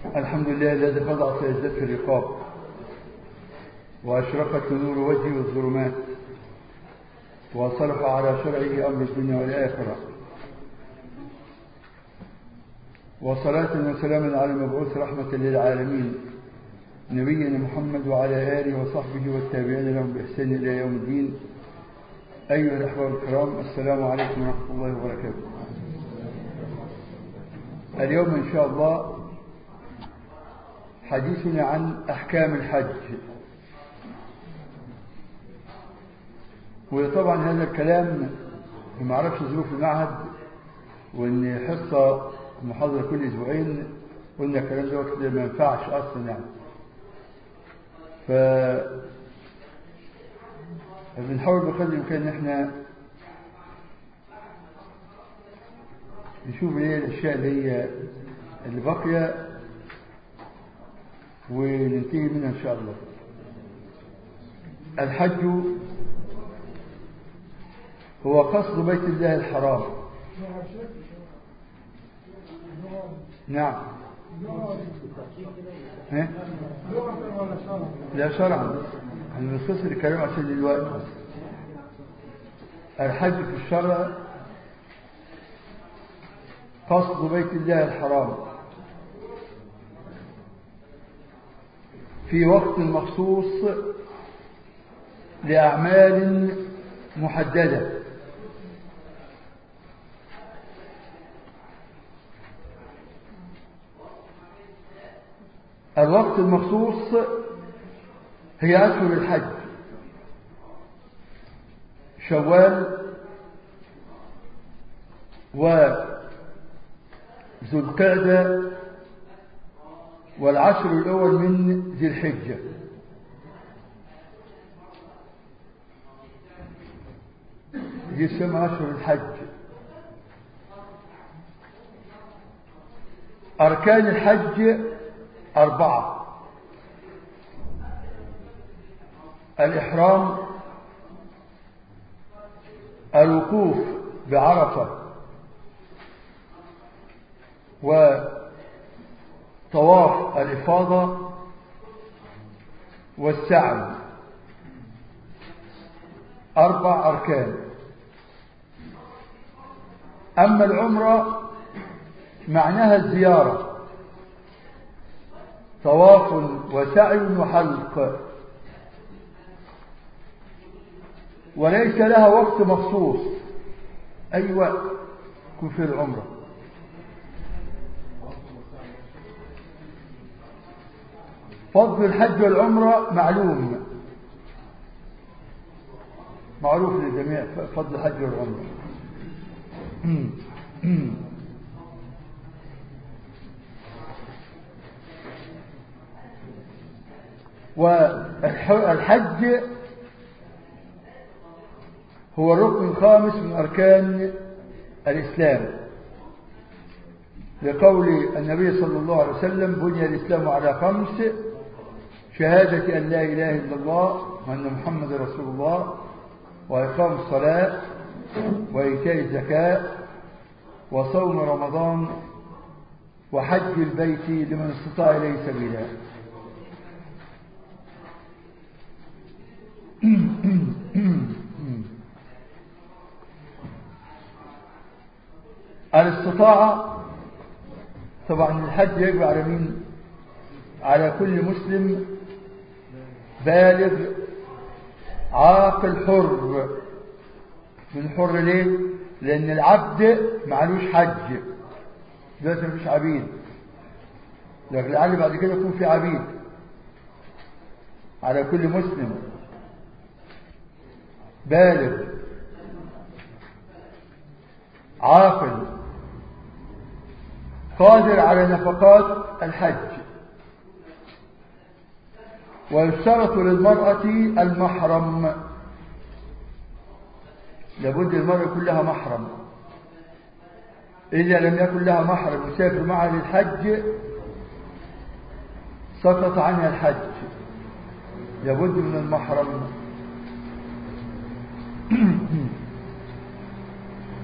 الحمد لله الذي خضع سجدته الرقاب وأشرقت نور وجهه الظلمات وصلح على شرعه أمر الدنيا والآخرة وصلاة وسلاما على المبعوث رحمة للعالمين نبينا محمد وعلى آله وصحبه والتابعين لهم بإحسان إلى يوم الدين أيها الأحباب الكرام السلام عليكم ورحمة الله وبركاته اليوم إن شاء الله حديثنا عن أحكام الحج وطبعا هذا الكلام ما اعرفش ظروف المعهد وان حصة محاضرة كل اسبوعين قلنا الكلام ده ما ينفعش اصلا يعني ف بنحاول بقدر الامكان ان احنا نشوف ايه الاشياء اللي هي اللي باقيه وننتهي منها ان شاء الله الحج هو قصد بيت الله الحرام نعم ها؟ لا شرعا النصوص اللي كلام عشان دلوقتي الحج في الشرع قصد بيت الله الحرام في وقت مخصوص لأعمال محددة الوقت المخصوص هي أشهر الحج شوال وذو القعدة والعشر الأول من ذي الحجة دي اسمها أشهر الحج أركان الحج أربعة الإحرام الوقوف بعرفة وطواف الإفاضة والسعي أربع أركان أما العمرة معناها الزيارة طواف وسعي وحلق وليس لها وقت مخصوص أي وقت يكون في العمرة فضل الحج والعمرة معلوم معروف للجميع فضل الحج والعمرة والحج هو الركن الخامس من أركان الإسلام لقول النبي صلى الله عليه وسلم بني الإسلام على خمس شهادة أن لا إله إلا الله وأن محمد رسول الله وإقام الصلاة وإيتاء الزكاة وصوم رمضان وحج البيت لمن استطاع إليه سبيلا الاستطاعة طبعا الحج يجب على مين على كل مسلم بالغ عاقل حر من حر ليه لان العبد معلوش حج دلوقتي مفيش عبيد لكن لعل بعد كده يكون في عبيد على كل مسلم بالغ عاقل قادر على نفقات الحج ويشترط للمرأة المحرم لابد المرأة يكون لها محرم إذا لم يكن لها محرم يسافر معها للحج سقط عنها الحج لابد من المحرم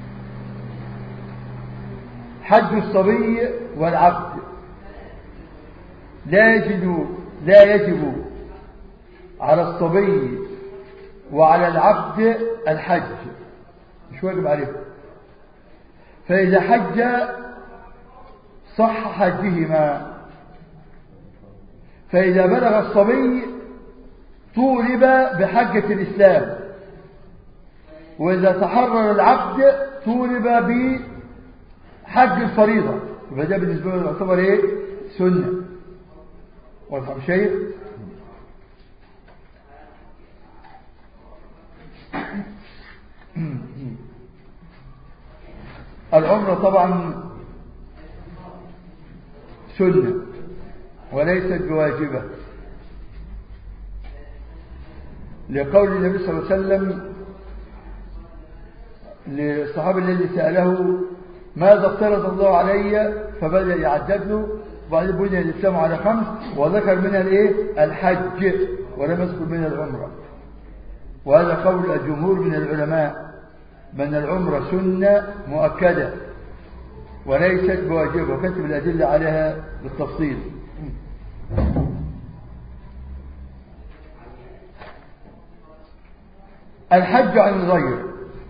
حج الصبي والعبد لا يجد لا يجب على الصبي وعلى العبد الحج مش واجب عليه فإذا حج صح حجهما فإذا بلغ الصبي طولب بحجة الإسلام وإذا تحرر العبد طولب بحج الفريضة يبقى ده بالنسبة له يعتبر إيه؟ سنة واضح شيء العمرة طبعا سنة وليست بواجبة لقول النبي صلى الله عليه وسلم للصحابي الذي سأله ماذا افترض الله علي فبدأ يعدد له وبعدين بني الإسلام على خمس وذكر منها الايه الحج ولم يذكر منها العمرة وهذا قول الجمهور من العلماء بأن العمرة سنة مؤكدة وليست بواجبة وكتب الأدلة عليها بالتفصيل الحج عن الغير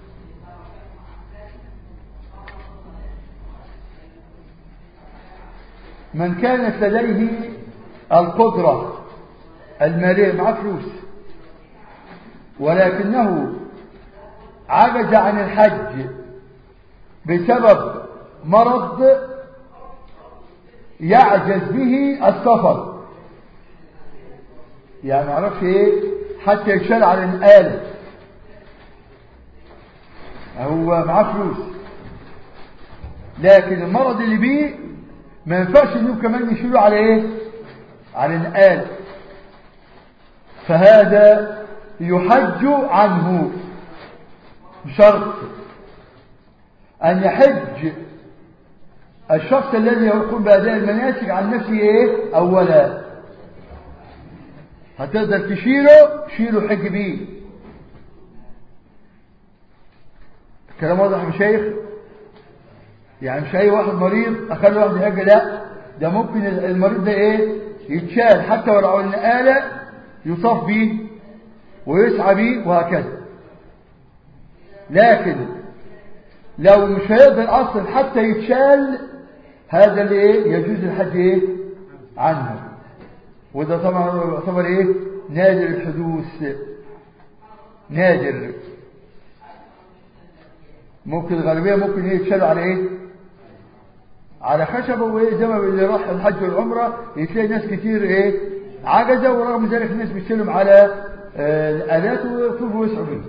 من كانت لديه القدرة المالية مع فلوس ولكنه عجز عن الحج بسبب مرض يعجز به السفر يعني ما عرفش ايه حتى يشال على الآلة هو معاه فلوس لكن المرض اللي بيه ما ينفعش انه كمان يشيله على ايه على الآلة فهذا يحج عنه بشرط أن يحج الشخص الذي يقوم بأداء المناسك عن نفسه إيه؟ أولا هتقدر تشيله شيله حج بيه الكلام واضح يا شيخ يعني مش أي واحد مريض أخلي واحد يحج لا ده ممكن المريض ده إيه يتشال حتى ولو على الآلة يصاف بيه ويسعى بيه وهكذا لكن لو مش هيقدر اصلا حتى يتشال هذا اللي ايه يجوز الحج ايه عنه وده طبعا يعتبر ايه نادر الحدوث نادر ممكن الغالبيه ممكن ايه يتشالوا على ايه على خشبه وايه زي ما اللي راح الحج والعمره تلاقي ناس كتير ايه عجزه ورغم ذلك الناس بتشيلهم على آه الالات ويطوفوا ويسعوا بيه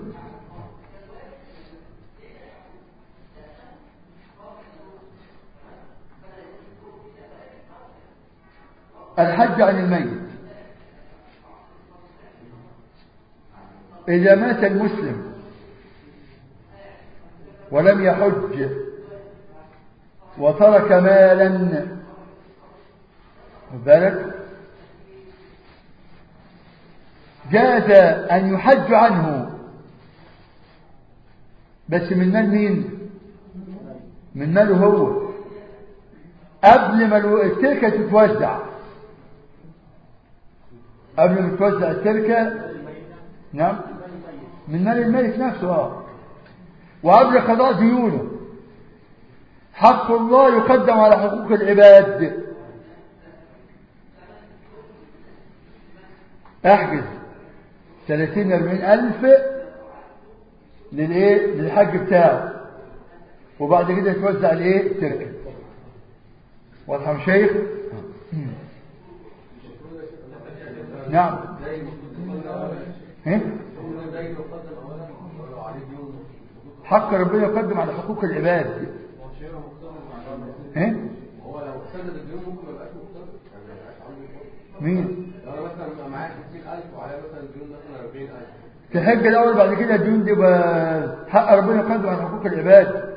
الحج عن الميت إذا مات المسلم ولم يحج وترك مالا بالك جاز أن يحج عنه بس من مال مين من ماله هو قبل ما التركة تتوزع قبل ما توزع التركة نعم من مال الملك نفسه اه وقبل قضاء ديونه حق الله يقدم على حقوق العباد احجز 30 40 ألف للايه للحج بتاعه وبعد كده يتوزع الايه التركه واضحه يا شيخ نعم ايه حق ربنا يقدم على حقوق العباد ايه هو لو سدد الديون ممكن ما يبقاش مقتدر يعني ما يبقاش عنده مين لو انا مثلا معايا 50000 وعليا مثلا ديون مثلا 40000 تحج الاول بعد كده الديون دي بقى حق ربنا يقدم على حقوق العباد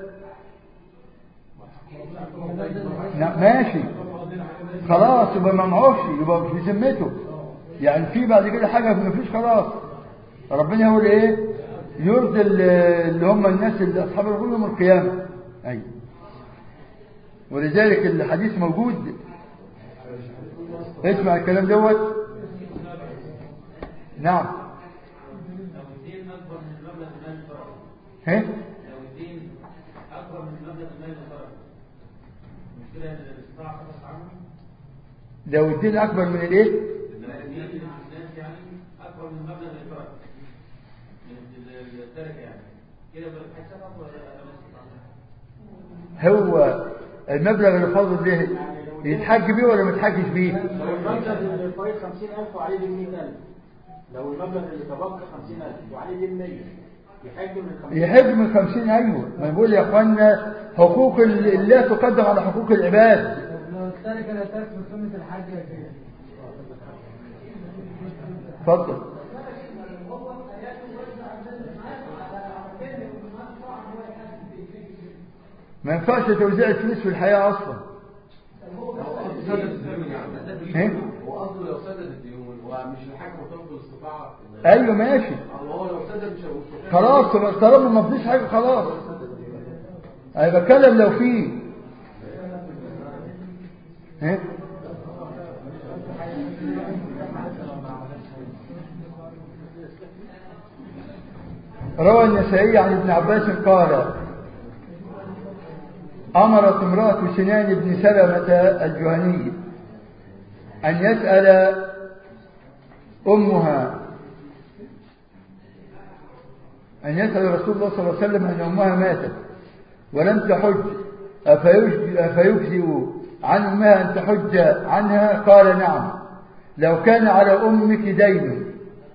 لا ماشي خلاص يبقى ما معوش يبقى في ذمته يعني في بعد كده حاجه ما فيش خلاص ربنا هو اللي ايه يرضي اللي هم الناس اللي اصحاب الغلو يوم القيامه ايوه ولذلك الحديث موجود اسمع الكلام دوت نعم لو الدين اكبر من مبلغ المال الفرعي ها لو الدين اكبر من مبلغ المال الفرعي المشكله ان الاستطاعه خلص عنه لو الدين اكبر من الايه لو الدين الناس يعني اكبر من مبلغ الفرعي من ال- التركه يعني كده بتحسبها ولا لا هو المبلغ اللي فاضل ده يتحج بيه ولا ما يتحجش بيه لو المبلغ اللي فايض 50000 وعليه دين 100000 لو المبلغ اللي تبقى 50000 وعليه دين 100 يحج من 50 يحج من خمسين أيوة ما يقول يا أخوانا حقوق ال- لا تقدم على حقوق العباد لو التركة لا تكفي قيمة الحج يا شيخ اتفضل ما ينفعش توزيع الفلوس في الحياة أصلا سدد الديون يعني إيه؟ هو قصده لو سدد الديون ومش الحاجة مرتبط بالاستطاعة أيوة ماشي هو لو سدد مش هيبقى خلاص طب- طالما ما فيش حاجة خلاص أنا بتكلم لو في إيه؟ روى النسائي عن ابن عباس قال أمرت امرأة سنان بن سلمة الجهني أن يسأل أمها أن يسأل رسول الله صلى الله عليه وسلم أن أمها ماتت ولم تحج أفيج- أفيجزئ عن أمها أن تحج عنها قال نعم لو كان على أمك دين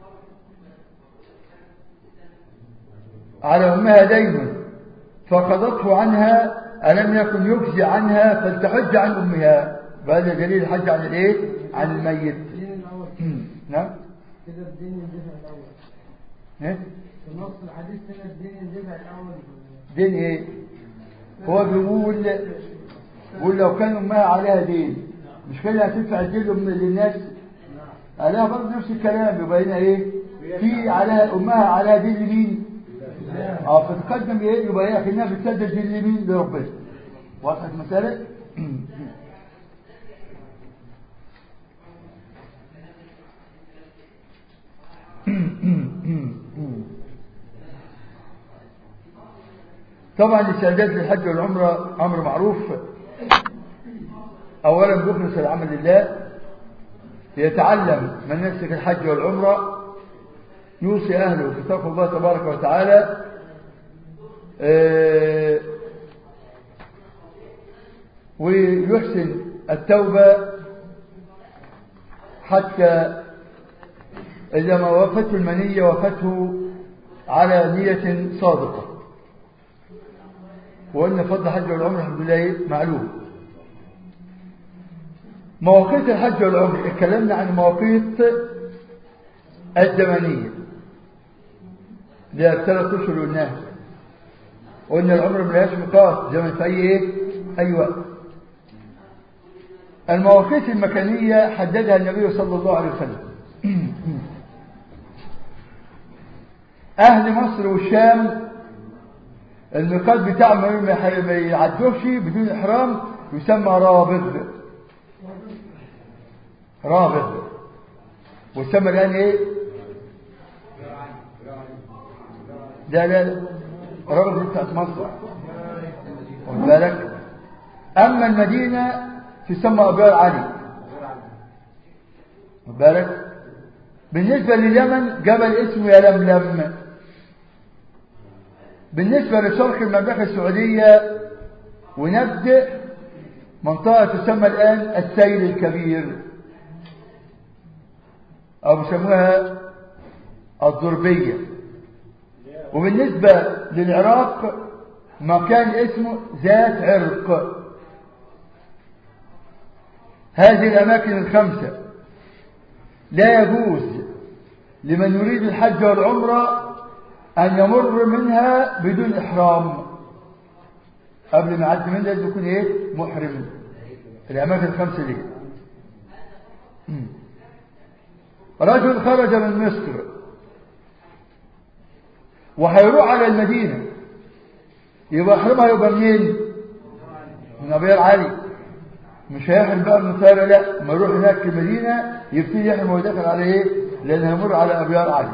على أمها دين فقضته عنها ألم يكن يجزي عنها فلتحج عن أمها فهذا دليل الحج عن الإيه؟ عن الميت الدين الأول نعم كده الدين يندفع الأول إيه؟ في نص الحديث هنا الدين يندفع الأول دين ايه هو بيقول بيقول لو كان امها عليها دين مش كده هتدفع الدين لأم- للناس عليها برضه نفس الكلام يبقى هنا ايه في عليها امها عليها دين لمين اه فتقدم ايه يبقى هي كانها بتسدد دين لمين لربنا وضحت المساله طبعا الاستعداد للحج والعمرة أمر معروف أولا بيخلص العمل لله يتعلم مناسك الحج والعمرة يوصي أهله بتقوى الله تبارك وتعالى آه، ويحسن التوبة حتى إذا ما وفته المنية وفته على نية صادقة وأن فضل الحج والعمرة الحمد لله معلوم مواقيت الحج والعمرة اتكلمنا عن مواقيت الزمنية اللي هي الثلاث أشهر والنهي قلنا العمرة ملهاش ميقات زمن في أي إيه؟ أي وقت المواقيت المكانية حددها النبي صلى الله عليه وسلم أهل مصر والشام الميقات بتاعهم ما يح- ما يعدوش بدون إحرام يسمى رابغ رابغ ويسمى الآن إيه؟ لا لا لا رابغ دي بتاعت مصر واخد بالك أما المدينة تسمى أبيار علي واخد بالك بالنسبة لليمن جبل اسمه يلملم بالنسبة لشرق المملكة السعودية ونبدأ منطقة تسمى الآن السيل الكبير أو بيسموها الضربية وبالنسبة للعراق مكان اسمه ذات عرق هذه الأماكن الخمسة لا يجوز لمن يريد الحج والعمرة أن يمر منها بدون إحرام قبل ما يعدي منها لازم يكون إيه محرم الأماكن الخمسة دي مم. رجل خرج من مصر وهيروح على المدينة يبقى إحرامها يبقى منين؟ من أبيار علي مش هيحرم بقى من الطياره لا ما يروح هناك في المدينه يبتدي يحرم وهو داخل على ايه لان هيمر على ابيار علي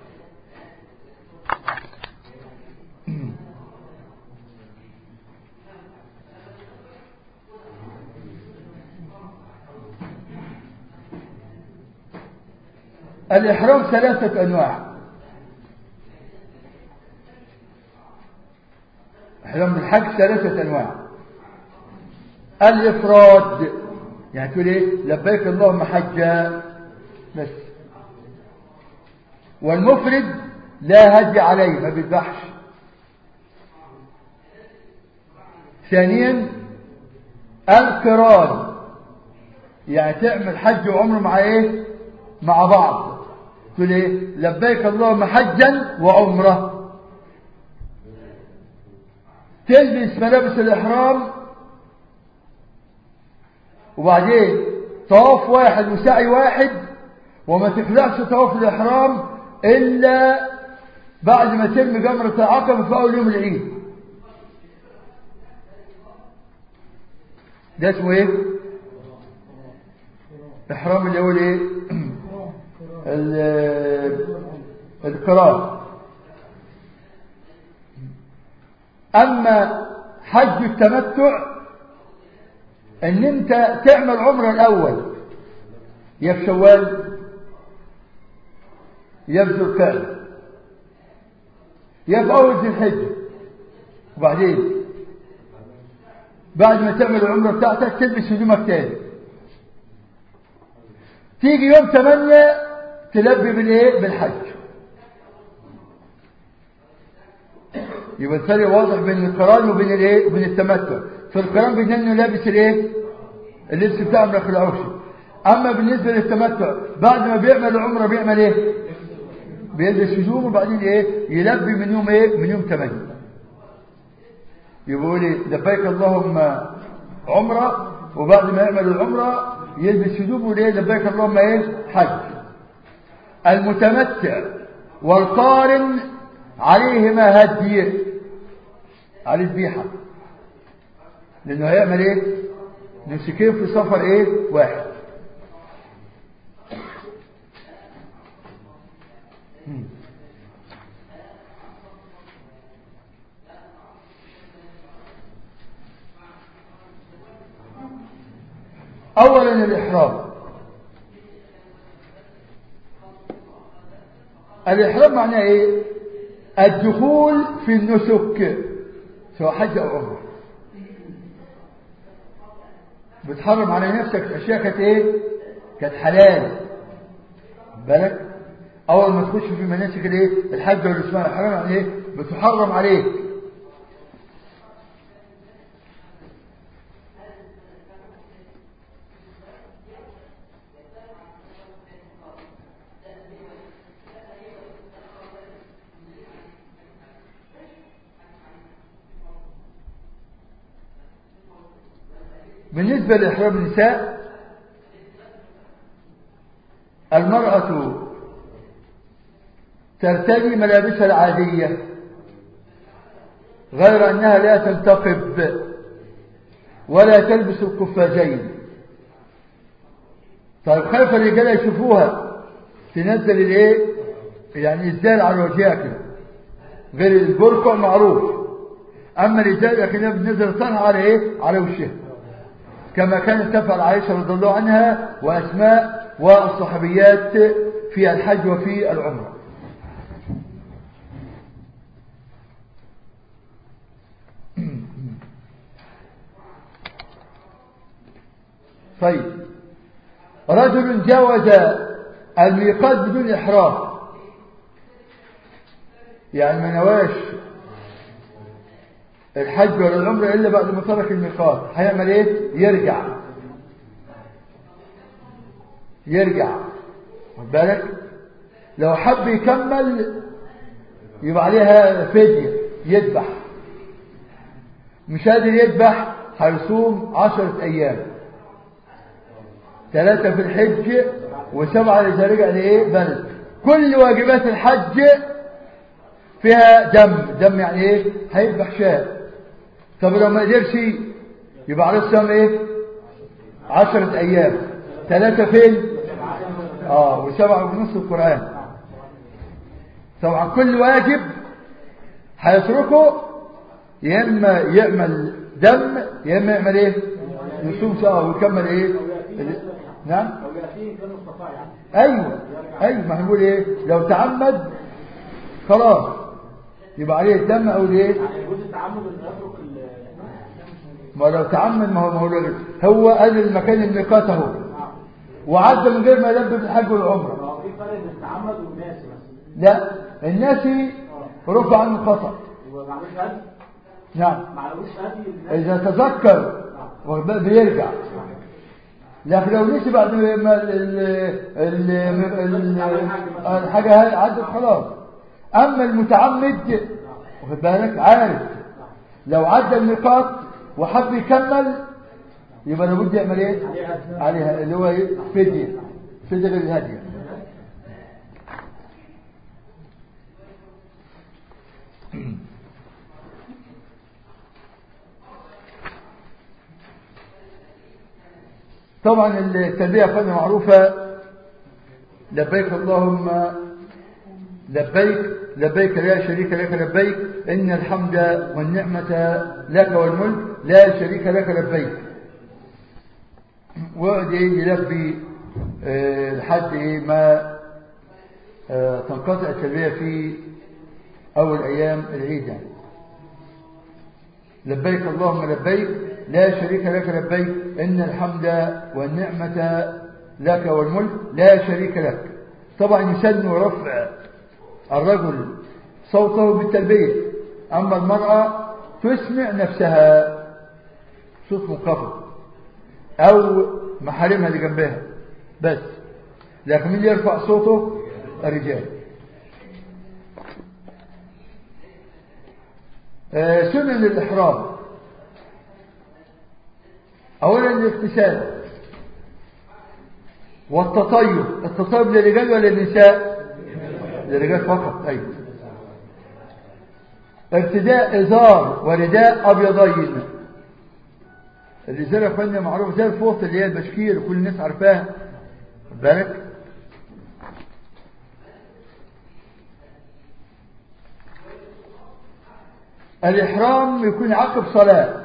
الإحرام ثلاثة أنواع إحرام الحج ثلاثة أنواع الإفراد يعني تقول إيه لبيك اللهم حجا بس والمفرد لا هدي عليه ما بيذبحش ثانيا القران يعني تعمل حج وعمره مع ايه مع بعض تقول ايه لبيك اللهم حجا وعمره تلبس ملابس الاحرام وبعدين طواف واحد وسعي واحد وما تخلعش طواف الاحرام الا بعد ما تم جمرة العقبة في اول يوم العيد ده اسمه ايه احرام اللي هو الايه القرار اما حج التمتع ان انت تعمل عمره الاول يا في شوال يا في ذو القعده يا في اول ذي الحجه وبعدين بعد ما تعمل العمره بتاعتك تلبس هدومك تاني تيجي يوم 8 تلبي بالايه بالحج يبقى الفرق واضح بين القران وبين الايه وبين التمتع في القران بين انه لابس الايه اللبس بتاعه ما يخلعوش اما بالنسبه للتمتع بعد ما بيعمل العمره بيعمل ايه بيلبس هدوم وبعدين ايه يلبي من يوم ايه من يوم 8 يقول لي لبيك اللهم عمره وبعد ما يعمل العمره يلبس هدومه ليه لبيك اللهم ايه حج المتمتع والقارن عليهما هدي عليه ذبيحه لانه هيعمل ايه نسكين في سفر ايه واحد اولا الاحرام الإحرام معناه إيه؟ الدخول في النسك سواء حج أو عمرة بتحرم على نفسك أشياء كانت إيه؟ كانت حلال بالك أول ما تخش في مناسك الإيه؟ الحج واللي اسمها الحرام يعني إيه؟ بتحرم عليك بالنسبة لإحرام النساء المرأة ترتدي ملابسها العادية غير أنها لا تنتقب ولا تلبس القفازين طيب خايف الرجال يشوفوها تنزل الايه يعني الزال على وجهها كده غير البرقع معروف اما الرجال لكنها بتنزل طنها على ايه على وشها كما كانت تفعل عائشة رضي الله عنها وأسماء والصحابيات في الحج وفي العمرة طيب رجل جاوز الميقات بدون إحرام يعني ما نواش الحج ولا العمرة إلا بعد ما ترك الميقات هيعمل إيه؟ يرجع يرجع خد بالك لو حب يكمل يبقى عليها فدية يذبح مش قادر يذبح هيصوم عشرة أيام ثلاثة في الحج وسبعة إذا رجع لإيه بلد كل واجبات الحج فيها دم دم يعني إيه هيذبح شاة طب لو ما قدرش يبقى عليه الصيام ايه عشرة أيام ثلاثة فين آه وسبعة ونص القرآن طبعا كل واجب هيتركه يا إما يعمل دم يا إما يعمل إيه يصوم ساعة ويكمل إيه ال- نعم او ياتيه كان مستطاع يعني أيوة أيوة ما هنقول إيه لو تعمد خلاص يبقى عليه الدم أو الإيه يعني يجوز التعمد انه يترك ال ما لو تعمد ما هو ما هو هو قال المكان الميقات اهو آه. وعدى من غير ما يلبس الحج والعمره ما هو في فرق بين التعمد والناس مثلا لا الناسي رفع عنه الخطا يبقى معلوش هدي نعم معلوش هدي الناس اذا تذكر وب- بيرجع لكن لو نسي بعد ما ال- ال- ال- ال- الحاجه هاي عدت خلاص اما المتعمد واخد بالك عارف لو عدى الميقات وحب يكمل يبقى لابد يعمل ايه عليها اللي هو ايه فديه فديه غير الهديه طبعا التلبيه قلنا معروفه لبيك اللهم لبيك لبيك لا شريك لك لبيك إن الحمد والنعمة لك والملك لا شريك لك لبيك وقعد إيه يلبي آه، لحد إيه ما آه، تنقطع التلبية في أول أيام العيد يعني. لبيك اللهم لبيك لا شريك لك لبيك إن الحمد والنعمة لك والملك لا شريك لك طبعا يسن رفع الرجل صوته بالتلبية أما المرأة تسمع نفسها صوت منخفض أو محارمها اللي جنبها بس لكن مين يرفع صوته الرجال آه، سنن الإحرام أولا الاغتسال والتطيب التطيب للرجال ولا للنساء للرجال فقط أيضا ارتداء إزار ورداء أبيضين الإزار يا فندم معروف زي الفوط اللي هي البشكير وكل الناس عارفاها خد بالك الإحرام يكون عقب صلاة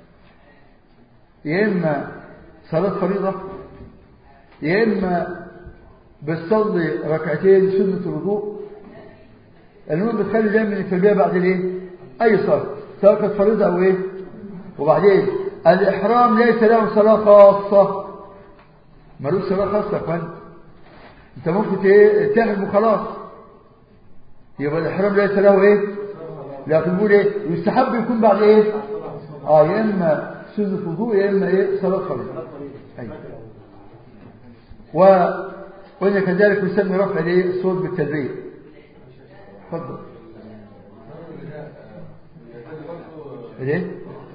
يا إما صلاة فريضة يا إما بتصلي ركعتين سنة الوضوء المهم بتخلي دايما التلبية بعد الايه؟ أي صلاة سواء كانت فريضة أو إيه؟ وبعدين الإحرام ليس له صلاة خاصة ملوش صلاة خاصة يا فندم أنت ممكن ت- تحرم وخلاص يبقى الإحرام ليس له إيه؟ لكن بيقول إيه؟ يستحب يكون بعد إيه؟ آه يا إما سنة وضوء يا إما إيه؟ صلاة فريضة أيوة وقلنا كذلك يسمى رفع الايه الصوت بالتلبيه اتفضل ايه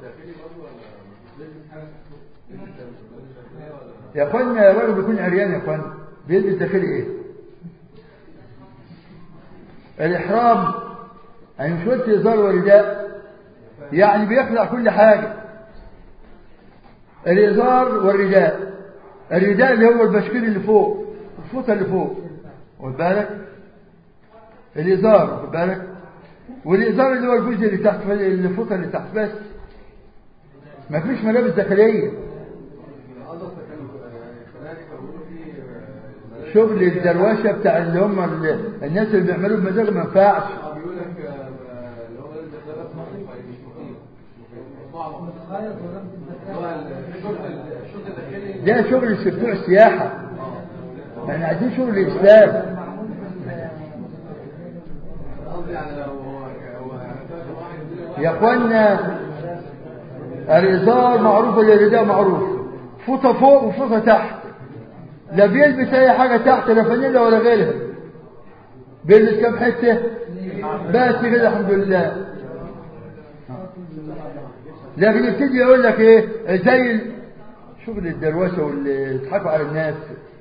يا اخوانا الراجل بيكون عريان يا اخوانا بيلبس داخلي ايه الاحرام يعني مش قلت ازار ورداء يعني بيخلع كل حاجه الازار والرداء الرداء اللي هو البشكير اللي فوق الفوطه اللي فوق واخد بالك الازار واخد بالك والازار اللي هو الجزء اللي تحت الفوطه اللي تحت بس ما فيش ملابس داخليه شغل الدروشه بتاع اللي هم ال- الناس اللي بيعملوا بمزاج ما ينفعش بيقول لك اللي هو لازم تتلبس مش مفيد صعب متخيط ولا اللي هو الشرطه الشرطه الداخلي ده شغل بتوع السياحه احنا عايزين شغل الاسلام قصدي يعني لو هو هو واحد يقول يا اخوانا الازار معروف والرداء معروف فوطه فوق وفوطه تحت لا بيلبس اي حاجه تحت لا فانيلا ولا غيرها بيلبس كام حته بس كده الحمد لله لكن يبتدي يقول لك ايه زي ال- شغل الدروشه واللي يضحكوا على الناس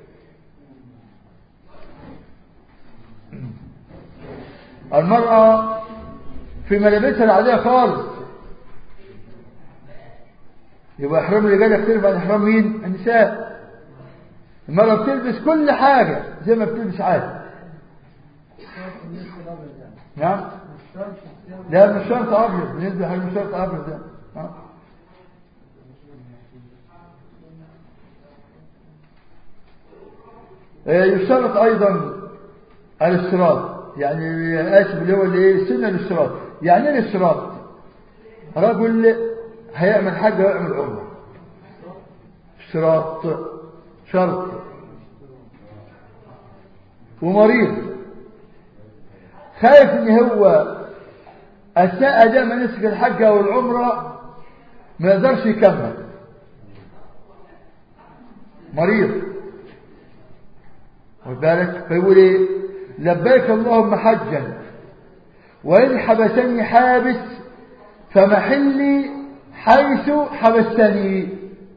المرأة في ملابسها العادية خالص يبقى إحرام الرجال يختلف عن إحرام مين؟ النساء المرأة بتلبس كل حاجة زي ما بتلبس عادي شرط النصف الابيض يعني نعم مش شرط الثياب لا مش شرط أبيض بالنسبة لحاجة مش شرط أبيض ده ها؟ آه، يشترط أيضا الاشتراط يعني آسف اللي هو الايه سنة الاشتراط يعني ايه الاشتراط رجل هيعمل حاجة ويعمل عمرة اشتراط شرط ومريض خايف ان هو اثناء اداء مناسك الحج او العمره ما يقدرش يكمل مريض واخد بالك فيقول ايه لبيك اللهم حجا وان حبسني حابس فمحلي حيث حبستني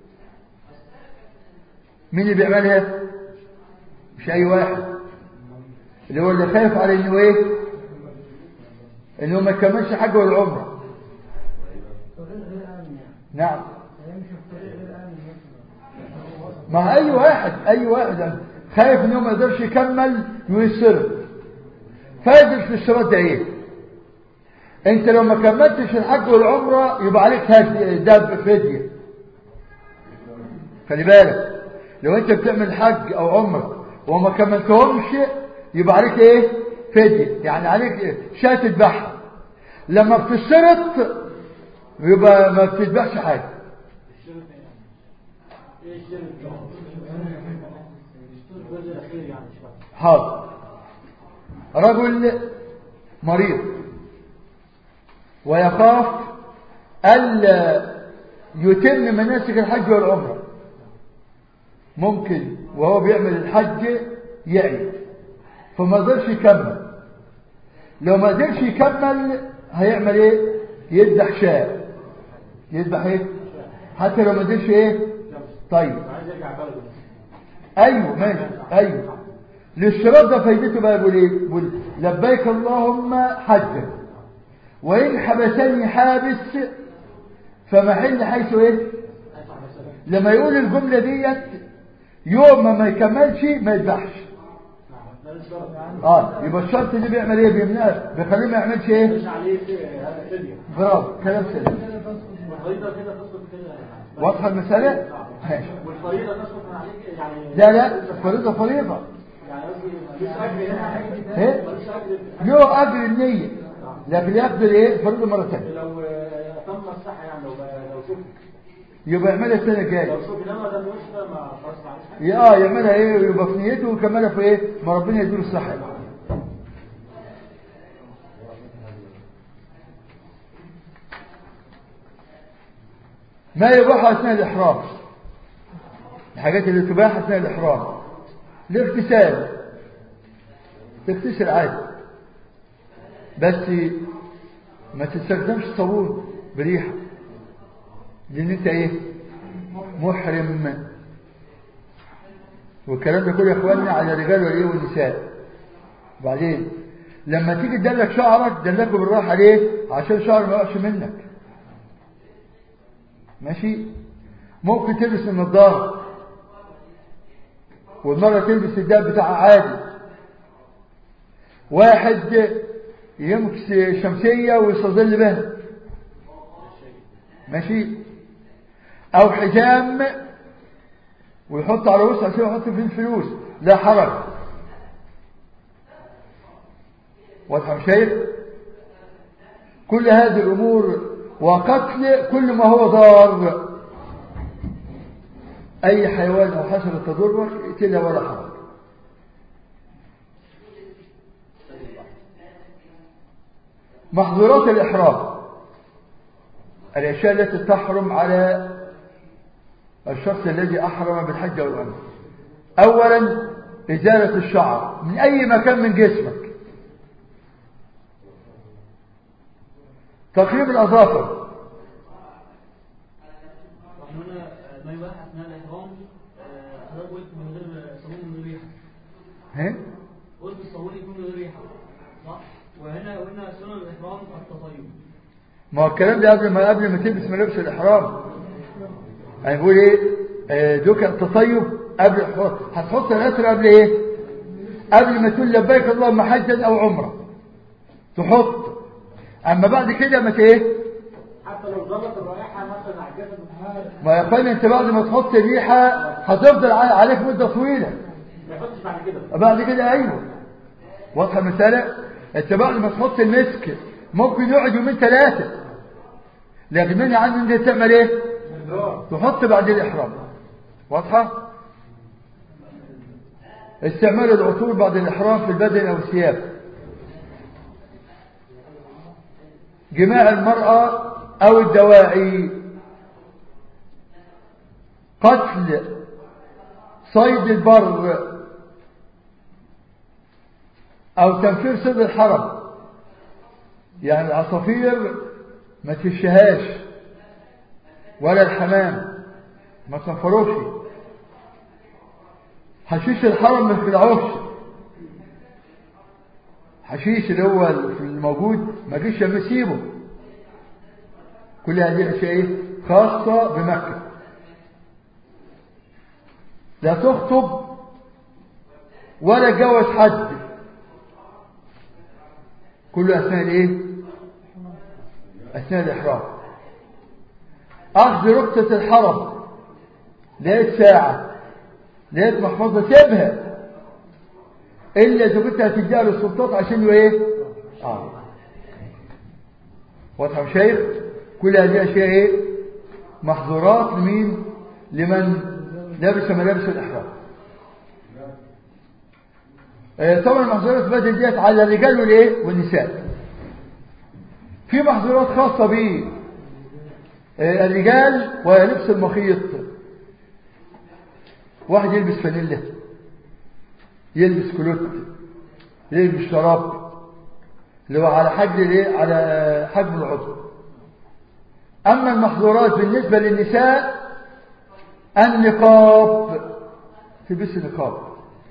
مين اللي بيعملها مش اي واحد اللي هو اللي خايف على انه ايه انه ما يكملش حجه ولا عمره طريق غير امن يعني نعم هيمشي في طريق غير امن مثلا ما اي واحد اي واحد خايف انه ما يقدرش يكمل ويصرف فايدة في الاشتراط ده ايه انت لو ما كملتش الحج والعمره يبقى عليك هدي ده فديه خلي بالك لو انت بتعمل حج او عمره وما كملتهمش يبقى عليك ايه فديه يعني عليك إيه؟ شاة تذبحها لما بتشترط يبقى ما بتذبحش حاجه الشرط ايه؟ ايه الشرط؟ الجزء الاخير يعني مش فاهم حاضر رجل مريض ويخاف ألا يتم مناسك الحج والعمرة ممكن وهو بيعمل الحج يعي فما قدرش يكمل لو ما قدرش يكمل هيعمل ايه يذبح شاة يذبح ايه حتى لو ما قدرش ايه طيب عايز يرجع بلده ايوه ماشي ايوه الاشتراط ده فايدته بقى يقول ايه يقول لبيك اللهم حجا وان حبسني حابس فمحل حيث ايه لما يقول الجمله ديت يوم ما ما يكملش ما يذبحش ده الشرط اه يبقى الشرط اللي بيعمل ايه بيمنعه بيخليه ما يعملش ايه مش عليه فدية برافو كلام سليم كده تسقط والفريضة كده تسقط كده واضحه المساله ماشي والفريضة تسقط من عليك يعني لا لا فريضه فريضه يعني قصدي مفيش أجر هنا ايه مفيش أجر له اجر النيه لكن يقبل ايه الفريضه مره ثانيه لو آه، تم الصحة يعني لو لو شوف يبقى يعملها السنه الجايه لو شوف انما ده مش ده ما خلاص معلش حاجة يا اه يعملها ايه يبقى في نيته ويكملها في ايه ما ربنا يديله الصحه ما يباح اثناء الاحرام الحاجات اللي تباح اثناء الاحرام الاغتسال تغتسل عادي بس ما تستخدمش صابون بريحه لان انت ايه محرم والكلام ده كله يا اخواننا على الرجال والايه والنساء وبعدين لما تيجي تدلك شعرك دلكه بالراحه ليه عشان شعر ما يقعش منك ماشي ممكن تلبس النضاره والمره تلبس الداب بتاعها عادي واحد يمكس شمسيه ويستظل بها ماشي او حجام ويحط على وسع عشان يحط فيه الفلوس لا حرج واضحه مش شايف كل هذه الامور وقتل كل ما هو ضار اي حيوان او حشره تضرك اقتلها ولا حرج محظورات الاحرام الاشياء التي تحرم على الشخص الذي أحرم بالحج والعمرة أولا إزالة الشعر من أي مكان من جسمك تقريب الأظافر هنا ما يباح اثناء الاحرام آه، حضرتك قلت من غير صابون من غير ريحه ها؟ قلت الصابون يكون من غير ريحه صح وهنا قلنا سنن الاحرام التطيب ما هو الكلام ده قبل ما قبل ما تلبس ملابس الإحرام يعني بيقول ايه آه، دوك التطيب قبل الحر- هتحط العطر قبل ايه قبل ما تقول لبيك اللهم حجا او عمره تحط اما بعد كده ما ت- ايه حتى لو ظلت الرائحة مثلا على الجسد ما يا اخواني انت بعد ما تحط الريحه هتفضل ع- عليك مده طويله ما يحطش بعد كده بعد كده ايوه واضحه المساله انت بعد ما تحط المسك ممكن يقعد يومين ثلاثه لكن منع عنه انت تعمل ايه تحط بعد الاحرام واضحه استعمال العطور بعد الاحرام في البدن او الثياب جماع المراه او الدواعي قتل صيد البر او تنفير صيد الحرم يعني العصافير ما تفشهاش ولا الحمام ما تنفروش حشيش الحرم ما تخلعوش حشيش اللي هو الموجود ما جيش يسيبه كل هذه الاشياء إيه؟ خاصه بمكه لا تخطب ولا تجوز حد كله اثناء الايه اثناء الاحرام اخذ رخصه الحرم لقيت ساعه لقيت محفظه سيبها الا اذا كنت هتديها للسلطات عشان يبقى ايه اه واضحه يا شيخ كل هذه اشياء ايه محظورات لمين لمن لابس ملابس الاحرام آه، طبعا محظورات البدن ديت على الرجال والايه والنساء في محظورات خاصه ب آه، الرجال ولبس المخيط واحد يلبس فانيلا يلبس كلوت يلبس شراب اللي هو على حجم الايه على حجم العضو اما المحظورات بالنسبه للنساء النقاب تلبس النقاب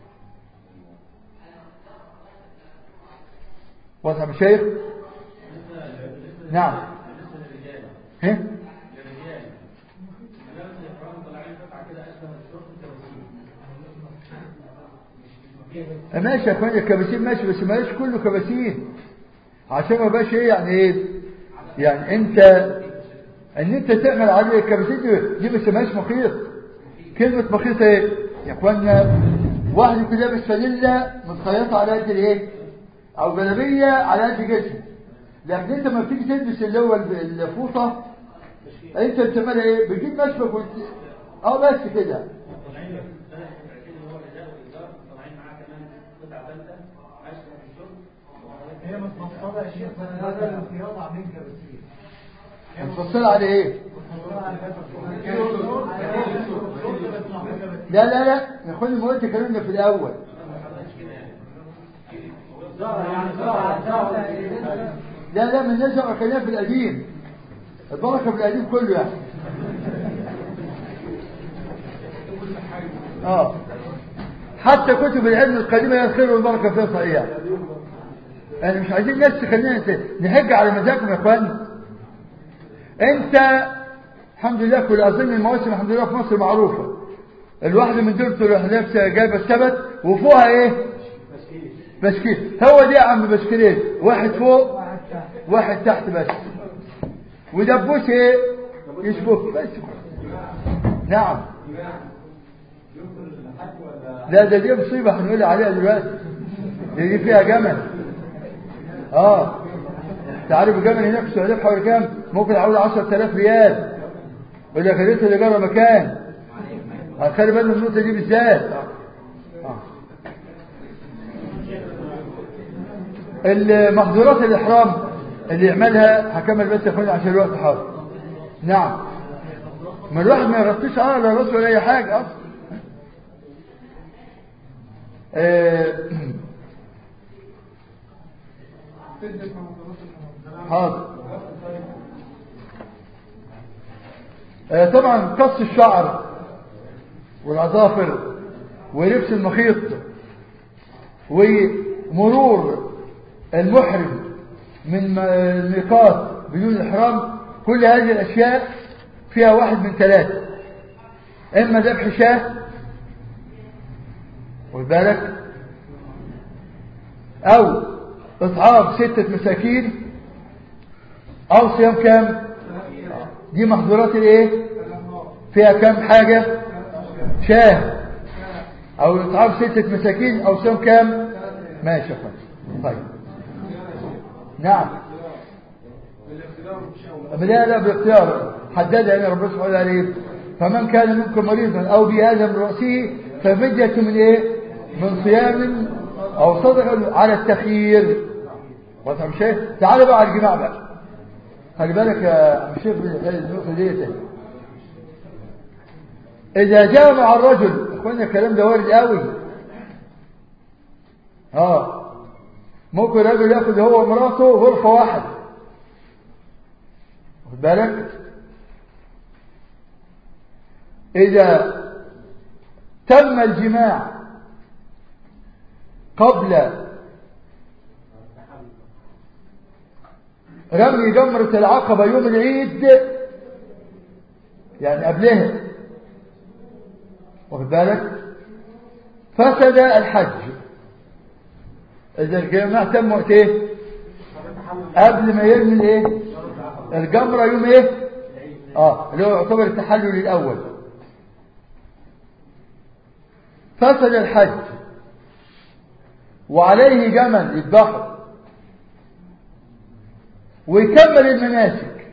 واضح يا مشايخ نعم ها للرجال ملابس الإحرام طالعين قطعة كده أشبه الشرط الكباسين ماشي يا اخواني الكباسين ماشي بس ماليش كله كباسين عشان ما بقاش ايه يعني ايه يعني انت ان انت تعمل عليه الكباسين دي, دي ما اسمهاش مخيط كلمة مخيط ايه يا اخوانا واحد يكون لابس فانيلا متخيطة على قد الايه او جلابية على قد جسمه لكن انت لما بتيجي تلبس اللي هو الب- الفوطة انت بتعملها ايه بتجيب مشبك وت... اه بس كده طالعين ثلاث قطعتين اللي هو الرداء والإزار طالعين معاه كمان قطعة ثالثة أشبه الشرط هي متفصلة يا شيخ بس بدل الخياطة عاملين كباسين متفصلة على ايه متفصلة على كباسين لا لا لا يا اخواني ما قلت كلامنا في الاول زهرة يعني زهرة زهرة لا لا من نزع كلام في القديم البركة في القديم كله يعني اه حتى كتب العلم القديمة هي الخير والبركة فيها صحيحة يعني مش عايزين ناس تخلينا نت- نحج على مزاجكم يا اخوان انت الحمد لله كل اظن المواسم الحمد لله في مصر معروفة الواحدة من دول تروح لابسة جايبة السبت وفوقها ايه بسكيت هو دي يا عم بسكيت واحد فوق واحد تحت بس ودبوس ايه يشبك بس نعم لا ده دي مصيبة هنقول عليها دلوقتي دي, دي فيها جمل اه تعرف الجمل هناك في السعودية بحوالي كام ممكن يعود 10000 ريال يقول لك ريت اللي جرى مكان هنخلي بالنا من النقطة دي بالذات آه. المحظورات الإحرام اللي يعملها هكمل بس يا اخواني عشان الوقت حاضر نعم ما الواحد ما يغطيش اه لا راسه ولا اي حاجه اصلا آه، حاضر آه، طبعا قص الشعر والأظافر ولبس المخيط ومرور المحرم من م- الميقات بدون إحرام كل هذه الأشياء فيها واحد من ثلاثة إما ذبح شاه واخد بالك أو إطعام ستة مساكين أو صيام كام دي محظورات الإيه فيها كام حاجة شاه أو إطعام ستة مساكين أو صيام كام ماشي يا فندم طيب نعم لا لا باختيار حددها يعني ربنا سبحانه وتعالى فمن كان منكم مريضا او بهذا من راسه ففدية من ايه من صيام او صدقه على التخيير وفهم شيء تعالوا بقى على الجماع بقى خلي بالك يا عم شيخ النقطه ديت اذا جامع الرجل اخوانا الكلام ده وارد قوي اه ممكن رجل ياخد هو ومراته غرفه واحده واخد بالك إذا تم الجماع قبل رمي جمرة العقبة يوم العيد يعني قبلها واخد بالك فسد الحج إذا الجماع تم وقت ايه قبل ما يرمي الايه الجمرة يوم ايه اه اللي هو يعتبر التحلل الاول فسد الحج وعليه جمل يذبحه ويكمل المناسك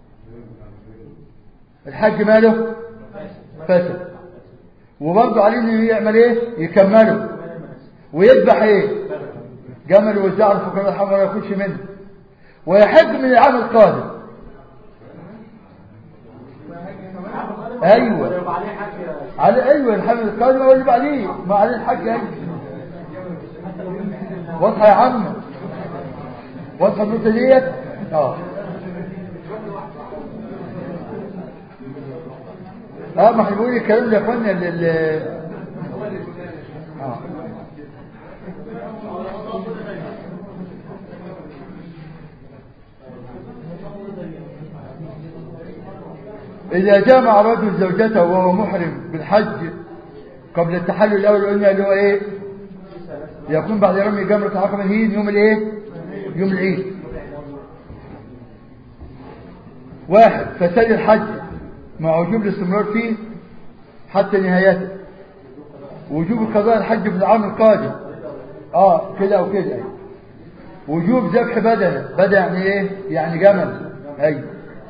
الحج ماله فسد وبرضه عليه انه يعمل ايه يكمله ويذبح ايه جمل ويوزعه الفقراء الحمراء ما ياكلش منه ويحج من العام القادم ايوه يبقى عليه حاجة على ايوه الحمل القادم هو اللي بعديه ما عليه الحج ايوه واضحه يا عم واضحه النقطه ديت اه اه ما احنا بنقول الكلام ده يا اخوانا ال ال- اه إذا جامع رجل زوجته وهو محرم بالحج قبل التحلل الأول قلنا اللي هو إيه يكون بعد رمي جمرة العقبة هين يوم الإيه يوم العيد واحد فساد الحج مع وجوب الاستمرار فيه حتى نهايته وجوب قضاء الحج في العام القادم اه كده او كده وجوب ذبح بدنه بدن يعني ايه يعني جمل ايوه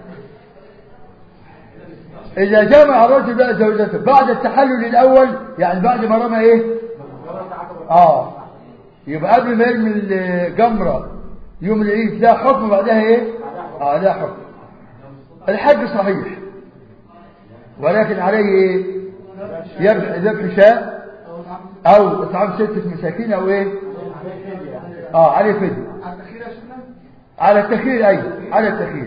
إذا جامع الرجل بقى زوجته بعد التحلل الأول يعني بعد ما رمى إيه؟ آه يبقى قبل ما يرمي الجمرة يوم العيد لا حكم بعدها إيه؟ آه لا حكم الحج صحيح ولكن عليه إيه؟ يذبح ذبح شاء أو إطعام ستة مساكين أو إيه؟ آه عليه فدية على التخير يا شيخنا على التخيير أيوه على التخيير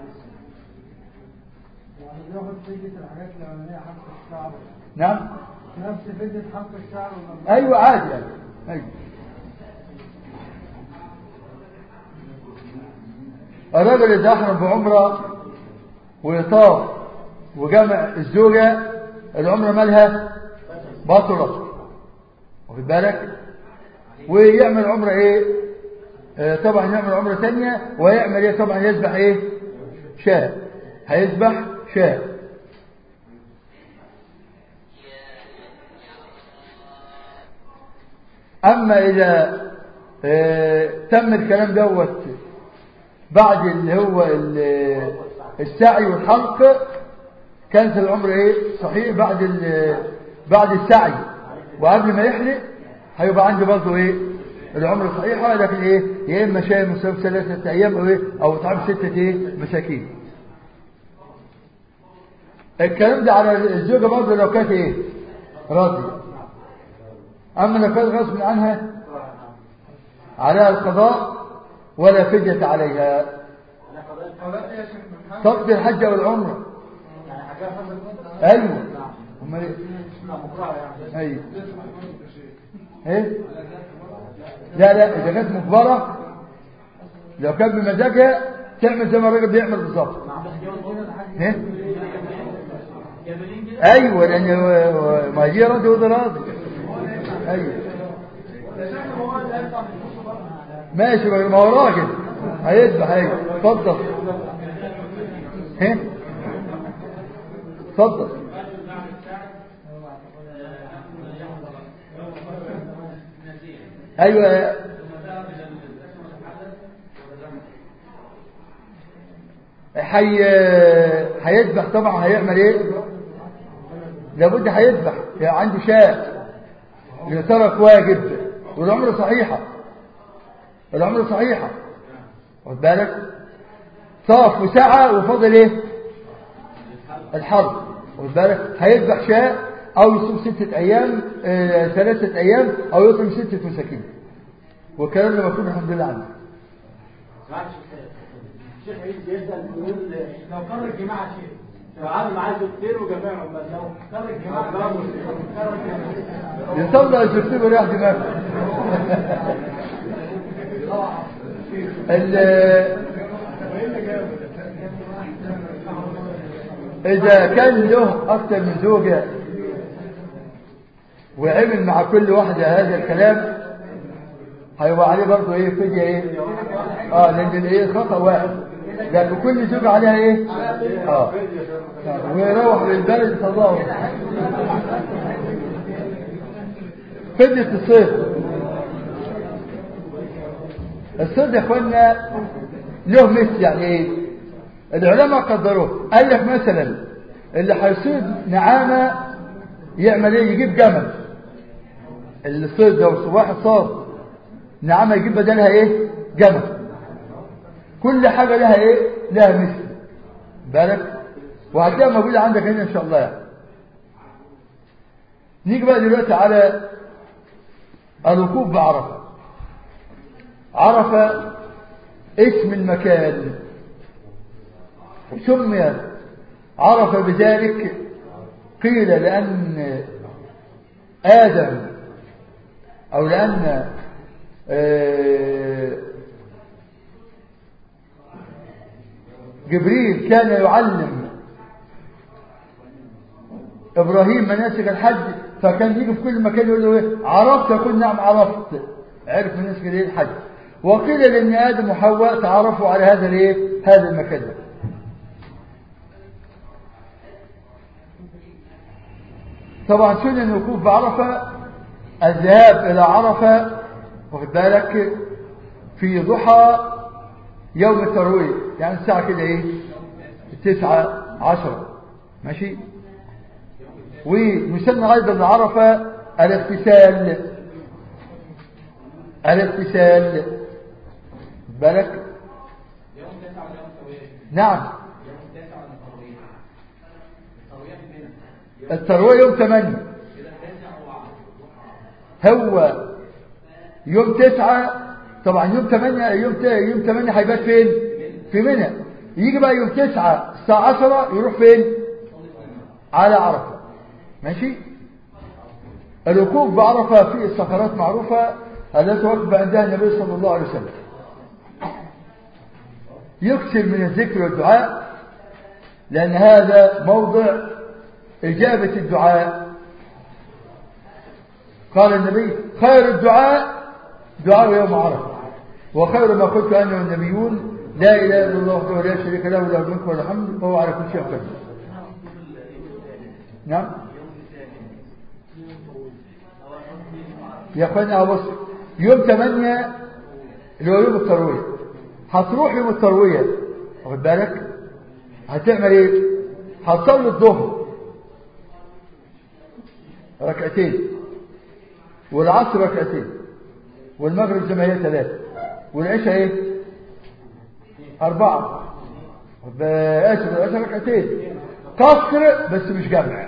يعني بياخد فدية الحاجات الأولانية حق الشعر نعم نفس فدية حق الشعر ولا ايوه عادي يعني. ايوه الرجل اذا احرم بعمره ويطاف وجمع الزوجه العمره مالها بطلت واخد بالك ويعمل عمره ايه آه طبعا يعمل عمره ثانيه ويعمل ايه طبعا يذبح ايه شاة هيذبح شاة أما إذا آه، تم الكلام دوت بعد اللي هو ال- السعي والحلق كانت العمر ايه صحيح بعد ال- بعد السعي وقبل ما يحلق هيبقى عندي برضه ايه العمر صحيحه لكن ايه يا اما شاي مسافر ثلاثه ايام او ايه او طعام سته ايه مساكين الكلام ده على الزوجه برضه لو كانت ايه راضيه اما لو كانت غصب عنها عليها القضاء ولا فدية عليها قضاء إيه يا شيخ محمد؟ تقضي الحج والعمرة يعني حاجة فسد ايوه امال ايه مكروه يعني ايوه ايه لا لا اذا كانت مجبرة لو كان بمزاجها تعمل زي ما الراجل بيعمل بالظبط ايه كاملين كده ايوه لان هو- ما دي راضي وده راضي ايوه ماشي ما هو راجل هيذبح ايوه اتفضل ها اتفضل ايوه حي هيذبح طبعا هيعمل ايه لابد هيذبح يعني عنده شاء اللي ترك واجب والعمر صحيحه العمر صحيحه واخد بالك طاف وسعى وفضل ايه الحرب واخد بالك هيذبح شاء او يصوم ستة ايام آه، ثلاثة ايام او يطعم ستة مساكين والكلام ده مكتوب الحمد لله عنه معلش الشيخ عيد بيسأل بيقول لو قرر الجماعة شيء لو عامل معاه دكتور وجماعهم بس لو قرر الجماعة قرر الجماعة يطلع الدكتور ويريح دماغه ال- إذا كان له أكثر من زوجة وعمل مع كل واحدة هذا الكلام هيبقى عليه برضه إيه فدية إيه؟ آه لأن الإيه خطأ واحد لأن كل زوجة عليها إيه؟ آه ويروح للبلد يطلعه فدية الصيد الصيد يا اخوانا له مثل يعني ايه العلماء قدروه قال لك مثلا اللي هيصيد نعامة يعمل ايه يجيب جمل الصيد ده واحد صاد نعامة يجيب بدلها ايه جمل كل حاجة لها ايه لها مثل بالك وهتلاقيها موجودة عندك هنا ان شاء الله يعني. نيجي بقى دلوقتي على الوقوف بعرفة عرفة اسم المكان سمي عرفة بذلك قيل لأن آدم أو لأن آه، جبريل كان يعلم إبراهيم مناسك الحج فكان يجي في كل مكان يقول له إيه عرفت يقول نعم عرفت عرف مناسك الايه الحج وقيل لأن آدم وحواء تعرفوا على هذا الايه هذا المكان ده طبعا سنن الوقوف بعرفة الذهاب إلى عرفة واخد بالك في ضحى يوم التروية يعني الساعة كده ايه التسعة عشرة ماشي ويسمى أيضا لعرفة الاغتسال الاغتسال بالك يوم تسعة ولا يوم سوية نعم يوم تسعة ولا سوية السوية في منى التروية يوم 8 كده تسعة وعشرة هو يوم 9 طبعا يوم 8 يوم ت- يوم 8 هيبات فين في منى يجي بقى يوم 9 الساعة 10 يروح فين على عرفة ماشي الوقوف بعرفة في الصخرات معروفة التي وقف عندها النبي صلى الله عليه وسلم يكثر من الذكر والدعاء لأن هذا موضع إجابة الدعاء قال النبي خير الدعاء دعاء يوم عرفة وخير ما قلت أنا والنبيون لا إله إلا الله وحده لا شريك له له الملك وله الحمد وهو على كل شيء قدير نعم يا اخوانا بص يوم 8 اللي هو يوم التروية هتروح يوم التروية واخد بالك هتعمل ايه هتصلي الظهر ركعتين والعصر ركعتين والمغرب زي ما هي ثلاثة والعشاء ايه أربعة آسف العشاء ركعتين قصر بس مش جمع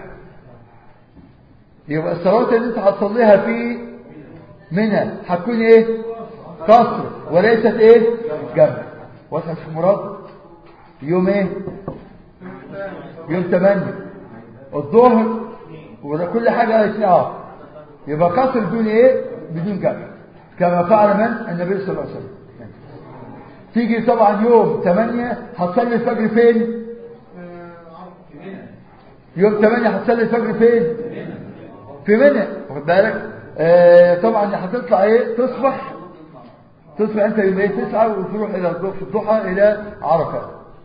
يبقى الصلوات اللي انت هتصليها في منى هتكون ايه قصر وليست ايه جمع واضح يا شيخ مراد يوم ايه يوم 8 الظهر وكل حاجه اه يبقى قصر بدون ايه بدون جمع كما فعل من النبي صلى الله عليه وسلم تيجي طبعا يوم 8 هتصلي الفجر فين يوم 8 هتصلي الفجر فين في منى واخد بالك آه طبعا هتطلع ايه تصبح تصبح انت يوم ايه تسعى وتروح الى في الضحى الى عرفه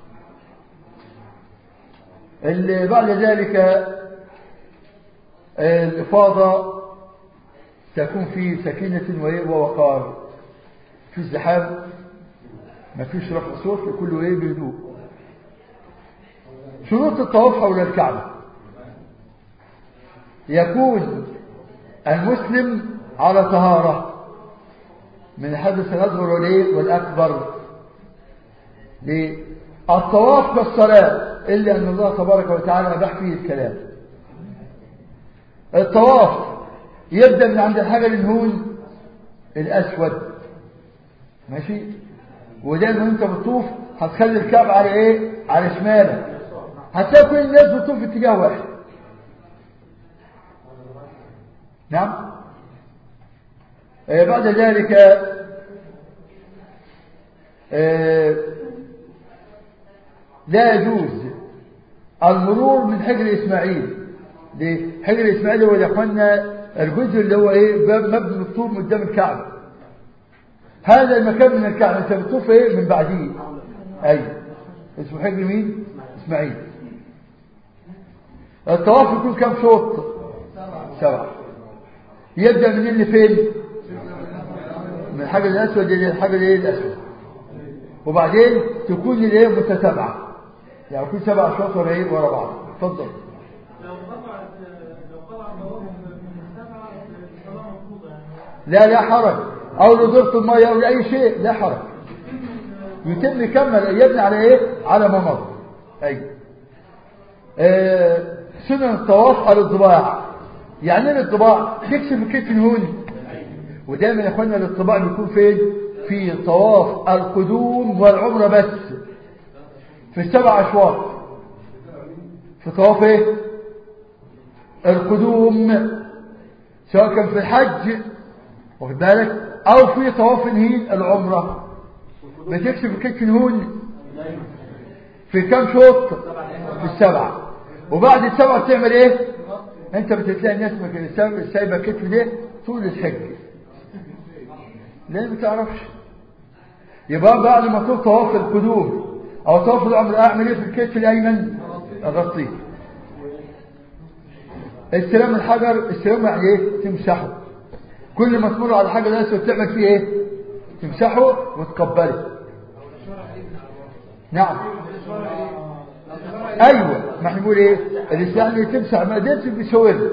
اللي بعد ذلك آه، الافاضه تكون في سكينه وإيه؟ ووقار في ازدحام ما فيش رفع صوت كله ايه بهدوء شروط الطواف حول الكعبه يكون المسلم على طهارة من الحدث الأصغر والإيه؟ والأكبر ليه؟ الطواف كالصلاة إلا أن الله تبارك وتعالى أباح فيه الكلام الطواف يبدأ من عند الحجر الهون الأسود ماشي ودايما وانت بتطوف هتخلي الكعب على ايه على شمالك هتلاقي كل الناس بتطوف في اتجاه واحد نعم آه بعد ذلك آه لا يجوز المرور من حجر إسماعيل ليه؟ حجر إسماعيل هو يا اخوانا الجزء اللي هو ايه باب مبني بالطوب من قدام الكعبة هذا المكان من الكعبة انت بتطوف ايه من بعديه ايوه اسمه حجر مين إسماعيل الطواف يكون كم شوط سبعة يبدأ من اللي فين من الحجر الأسود إلى الحجر الايه الأسود وبعدين تكون الايه متتابعة يعني يكون سبع أشواط ورا ايه ورا بعض اتفضل لو قطعت لو قطع الطواف من السبعة الصلاة مفروضة يعني لا لا حرج أو لدورة المية أو لأي شيء لا حرج يتم يكمل يبني على ايه على ما مر أي آه سنن الطواف على الضباع يعني ايه الطباع تكسب الكتف هون ودايما يا اخوانا الطباع بيكون فين في طواف القدوم والعمره بس في السبع اشواط في طواف ايه القدوم سواء كان في الحج واخد بالك او في طواف الهيد العمره بتكسب الكتف هون في كام شوط في السبعه وبعد السبعه بتعمل ايه انت بتلاقي الناس سايبه الكتف ده طول الحج ليه ما تعرفش يبقى بعد ما تطوف طواف القدوم او طواف العمر اعمل ايه في الكتف الايمن اغطيه استلام الحجر استلام يعني ايه تمسحه كل ما تمر على الحجر الاسود تعمل فيه ايه تمسحه وتقبله نعم ايوه ما احنا بنقول ايه الاسلام اللي تمسح ما قدرتش بيسويه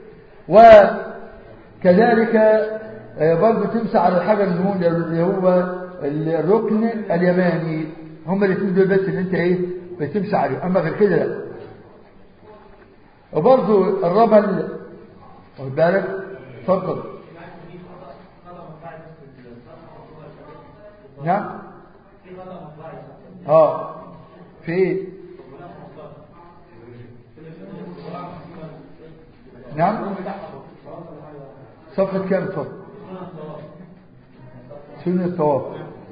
وكذلك برضه تمسح على الحجر الهون اللي هو الركن اليماني هم الاثنين دول بس اللي انت ايه بتمسح عليهم اما غير كده لا وبرضه الرمل واخد بالك اتفضل نعم اه في ايه نعم صفحة كام اتفضل سنة الطواف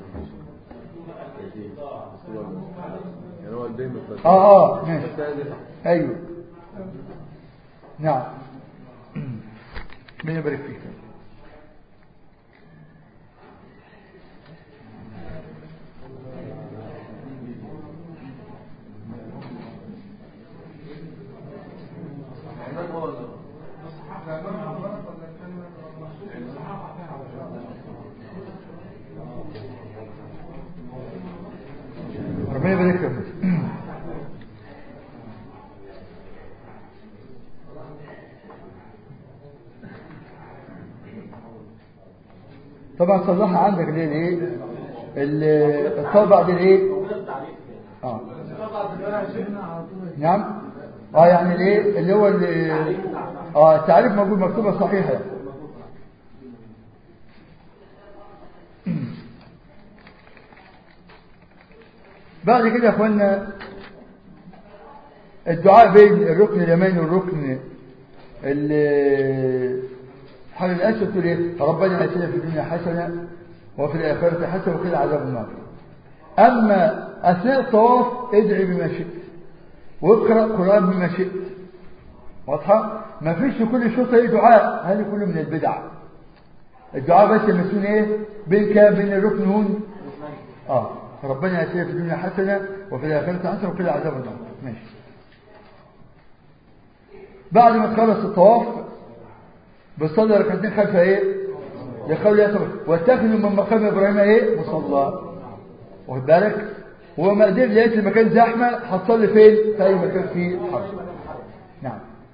يعني هو دايما اه اه ماشي ايوه نعم من يبارك فيك ربنا يبارك لك طبعا صلحها عندك ليه ليه ال- الطبع دي ليه اه نعم اه يعني الايه اللي هو اللي اه التعريف موجود مكتوبه صحيحه يعني. بعد كده يا اخوانا الدعاء بين الركن اليماني والركن ال- الحجر الاسود تقول ايه ربنا اتنا في الدنيا حسنه وفي الاخره حسنه وقنا عذاب النار اما اثناء الطواف ادعي بما شئت واقرا قران بما شئت واضحة ما فيش في كل شوطة ايه دعاء هذا كله من البدع الدعاء بس المسؤول ايه بين كام بين الركن هون اه ربنا ياتينا في الدنيا حسنة وفي الآخرة حسنة وكل عذاب النار ماشي بعد ما تخلص الطواف بتصلي ركعتين خلف ايه لقول الله تعالى واتخذوا من مقام ابراهيم ايه مصلى واخد بالك هو ما قدر لقيت المكان زحمه هتصلي فين في اي مكان فيه الحرم نعم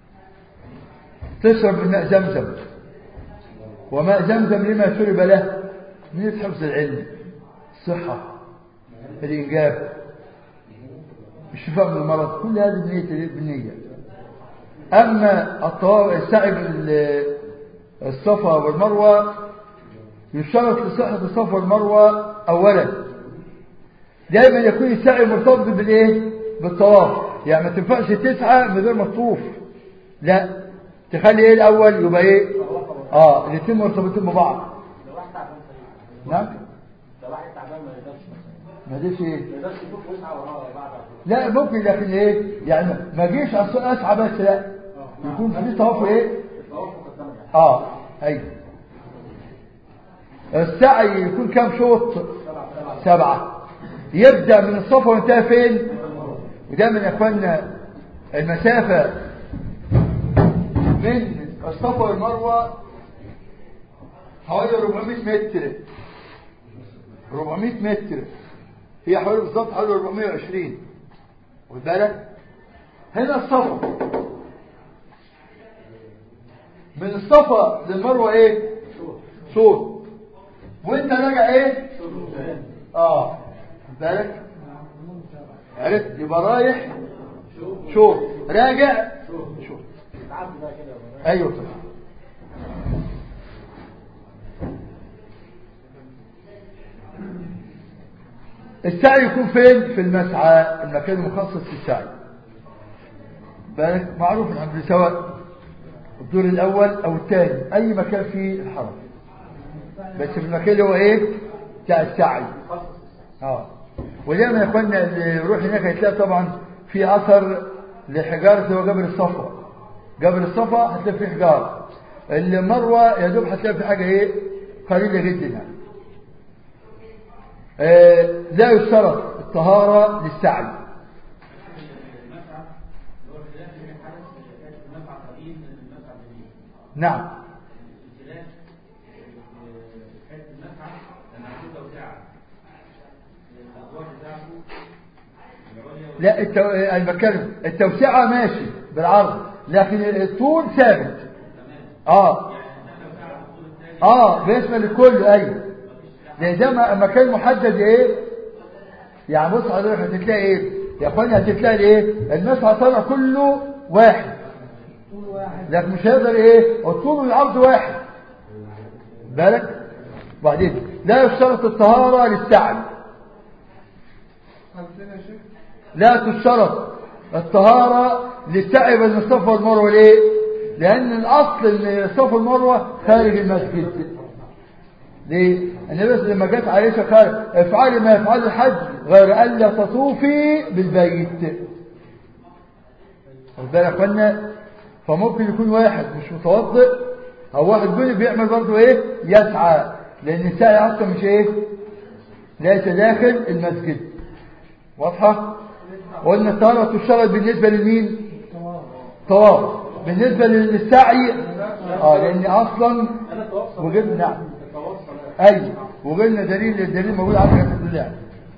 تشرب من ماء زمزم وماء زمزم لما شرب له نية حفظ العلم الصحة الإنجاب الشفاء من المرض كل هذه بنية بالنية أما الطواف السعي بال- الصفا والمروة يشترط لصحة الصفا والمروة أولا دائما يكون السعي مرتبط بالإيه؟ بالطواف يعني ما تنفعش تسعى من غير ما تطوف لا تخلي إيه الأول يبقى إيه؟ آه الاثنين مرتبطين ببعض لو واحد تعبان صحيح نعم لو واحد تعبان ما يقدرش مثلا ما ديش إيه؟ ما يقدرش يشوف ويسعى وراه بعد لا ممكن لكن إيه؟ يعني ما جيش أصل أسعى بس لا يكون في طواف إيه؟ الطواف مقدما يعني اه ايوه السعي يكون كام شوط سبعة يبدأ من الصفا وينتهي فين وده من اخواننا المسافة من الصفا والمروة حوالي 400 متر 400 متر هي حوالي بالظبط حوالي 420 واخد بالك هنا الصفا من الصفا للمروه ايه صوت وانت راجع ايه اه خد بالك عرفت يبقى رايح شوط راجع شوط تعدي بقى كده ايوه صح السعي يكون فين في المسعى المكان المخصص للسعي بالك معروف الحمد لله سواء الدور الاول او الثاني اي مكان فيه الحرم بس في المكان اللي هو ايه بتاع السعي اه ودايما يا اخوانا اللي يروح هناك هتلاقي طبعا في اثر لحجاره اللي هو جبل الصفا جبل الصفا هتلاقي فيه حجاره المروه يا دوب هتلاقي في حاجه ايه قليله جدا يعني آه لا يشترط الطهاره للسعي المسعى اللي هو الخلاف اللي حدث كانت المسعى قديم من المسعى الجديد نعم الخلاف كانت المسعى كان عنده توسعة الأدوار بتاعته العليا لا التو... انا بتكلم التوسعه ماشي بالعرض لكن الطول ثابت اه اه بيشمل الكل ايوه لان ده م- مكان محدد ايه يعني بص حضرتك هتلاقي ايه يا اخواني هتلاقي ايه المسعى طالع كله واحد لكن مش هيقدر ايه الطول والعرض واحد بالك وبعدين لا يشترط الطهاره للسعي لا تشترط الطهارة للسعي بين الصفا والمروة ليه؟ لأن الأصل إن الصفا والمروة خارج المسجد ليه؟ النبي بس لما جت عائشة قال افعلي ما يفعل الحج غير ألا تطوفي بالبيت خد بالك يا اخوانا فممكن يكون واحد مش متوضئ أو واحد جنبي بيعمل برضه إيه؟ يسعى لأن السعي أصلا مش إيه؟ ليس داخل المسجد واضحة؟ قلنا الطهارة تشترط بالنسبة للمين؟ طواف بالنسبة للسعي اه لأن أصلا انا الطواف صلاة. وجدنا نعم الطواف صلاة. أيوه وقلنا دليل الدليل موجود عندك الحمد لله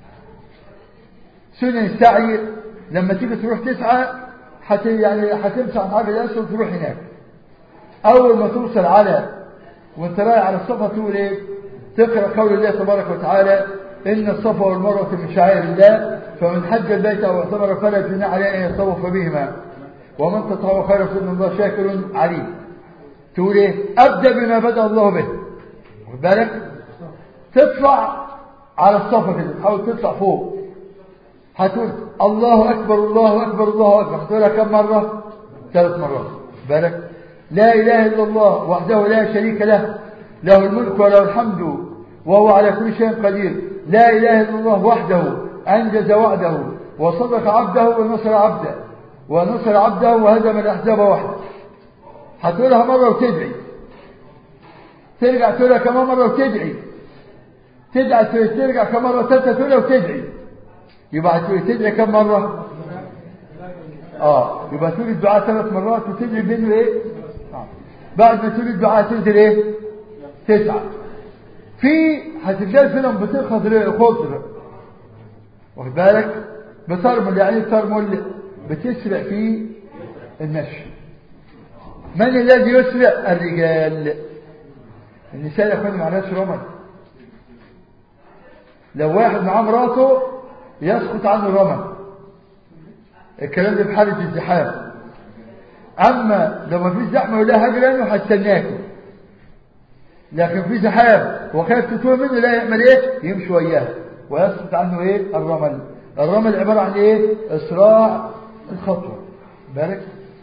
سنن السعي لما تيجي تروح تسعى حت يعني هتمشي عن حاجة الأسود تروح هناك أول ما توصل على وانت رايح على الصفا تقول ايه تقرأ قول الله تبارك وتعالى إن الصفا والمروة من شعائر الله فمن حج البيت أو اعتمر فلا جناح عليه أن يطوف بهما ومن تطوع خيرا فإن الله شاكر عليم تقول ايه أبدأ بما بدأ الله به واخد بالك تطلع على الصفا كده تحاول تطلع فوق هتقول الله أكبر الله أكبر الله أكبر هتقولها كم مرة ثلاث مرات بالك لا إله إلا الله وحده لا شريك له له الملك وله الحمد وهو على كل شيء قدير لا إله إلا الله وحده أنجز وعده وصدق عبده ونصر عبده ونصر عبده وهزم الأحزاب وحده هتقولها مرة وتدعي ترجع تقولها كمان مرة وتدعي تدعي ترجع كمان مرة ثالثة تقولها وتدعي يبقى هتقول تدعي كم مرة اه يبقى تقول الدعاء ثلاث مرات وتدعي بينه ايه آه. بعد ما تقول الدعاء تنزل ايه تسعة في هتلاقي فيلم بطيء خضر خضر واخد بالك بترمل يعني بترمل بتسرع في المشي من الذي يسرع الرجال النساء يا اخواني معناش رمل لو واحد معاه مراته يسقط عنه الرمل الكلام ده بحالة الزحام اما لو ما فيش زحمه ولا حاجه لانه هستناكم لكن في زحام وخايف تتوه منه لا يعمل ايه يمشي وياه ويسقط عنه ايه الرمل الرمل عباره عن ايه اسراع الخطوه بالك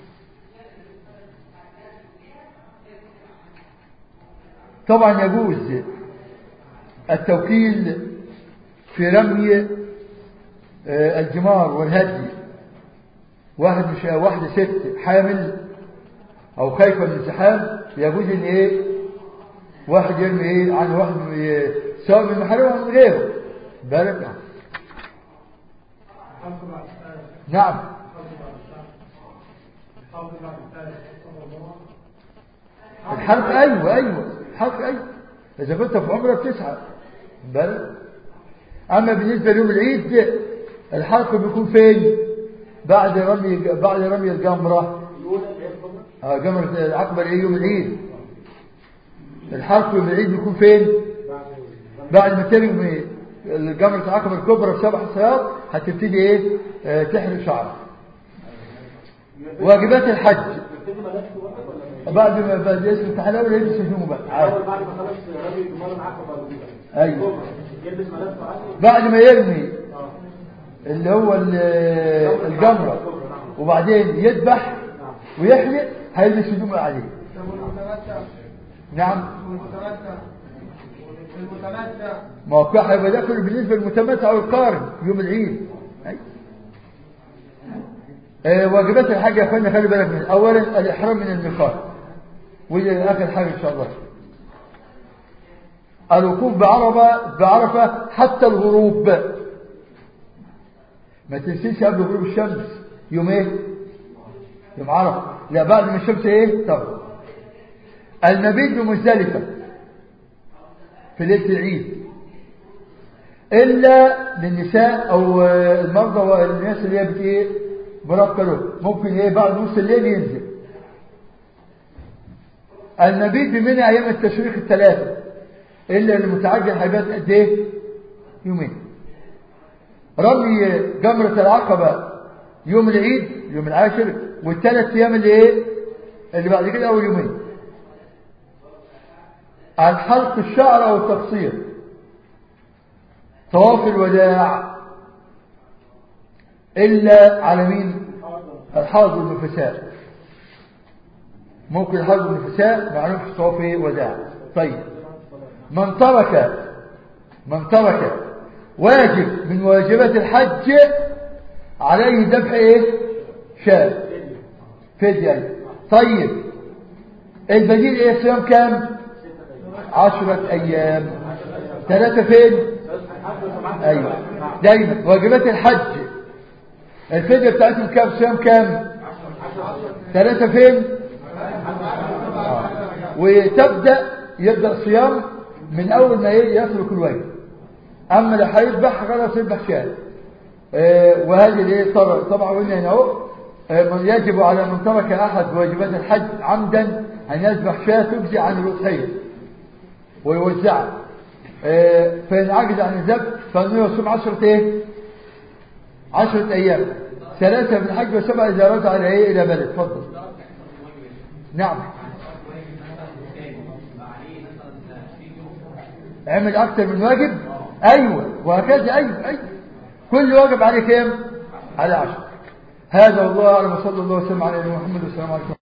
طبعا يجوز التوكيل في رمي الجمار والهدي واحد مش واحدة ست حامل او خايفة من الزحام يجوز ان ايه واحد يرمي ايه عن واحد سواء من محرمه او من غيره بالك نعم الحلق ايوه ايوه الحلق ايوه اذا كنت في عمره بتسعى بالك اما بالنسبه ليوم العيد الحلق بيكون فين بعد رمي بعد رمي الجمره اه جمره العقبه ايه يوم العيد الحلق يوم العيد بيكون فين بعد ما ترمي جمره العقبه الكبرى بسبع حصيات هتبتدي ايه آه تحرق شعرك واجبات الحج بعد ما بعد اسم التحلاوي يلبس هدومه بقى عادي بعد ما خلاص رمي الجمار العقبه ايوه يلبس ملابسه عادي بعد ما يرمي اللي هو الجمرة وبعدين يذبح ويحلق هيلبس هدومه عليه نعم المتمتع ما هو كده هيبقى ده كله بالنسبة للمتمتع والقارن يوم العيد أي. آه واجبات الحج يا اخوانا خلي بالك من اولا الاحرام من الميقات ودي اخر حاجه ان شاء الله الوقوف بعرفه بعرفه حتى الغروب ما تنسيش قبل غروب الشمس يوم ايه يوم عرفه لا بعد ما الشمس ايه طب المبيت بمزدلفه في ليله العيد الا للنساء او المرضى والناس اللي هي بت ايه بربطه له ممكن ايه بعد نص الليل ينزل المبيت بمنى ايام التشريق الثلاثه الا المتعجل هيبات قد ايه يومين رمي جمرة العقبة يوم العيد يوم العاشر والثلاث ايام اللي ايه اللي بعد كده اول يومين عن حلق الشعر او التقصير طواف الوداع الا على مين الحاضر والنفساء ممكن الحاضر والنفساء معلوم في طواف وداع طيب من ترك من ترك واجب من واجبات الحج عليه ذبح ايه شاة فدية طيب البديل ايه صيام كام عشرة ايام ثلاثة فين ايوه دايما واجبات الحج الفدية بتاعتهم كام صيام كام ثلاثة فين آه. وتبدأ يبدأ صيام من اول ما يترك الواجب اما اللي هيذبح خلاص يذبح شاة آه وهذه الايه طبعا قلنا هنا اهو آه يجب على من ترك احد واجبات الحج عمدا ان يذبح شاة تجزي عن الاضحيه ويوزعها آه فان عجز عن الذبح فانه يصوم عشرة ايه عشرة ايام ثلاثة في الحج وسبعة اذا رجع الى ايه الى بلد تفضل نعم عمل اكتر من واجب ايوه وهكذا ايوه ايوه كل واجب عليه كام على عشر هذا والله اعلم وصلى الله وسلم على محمد والسلام عليكم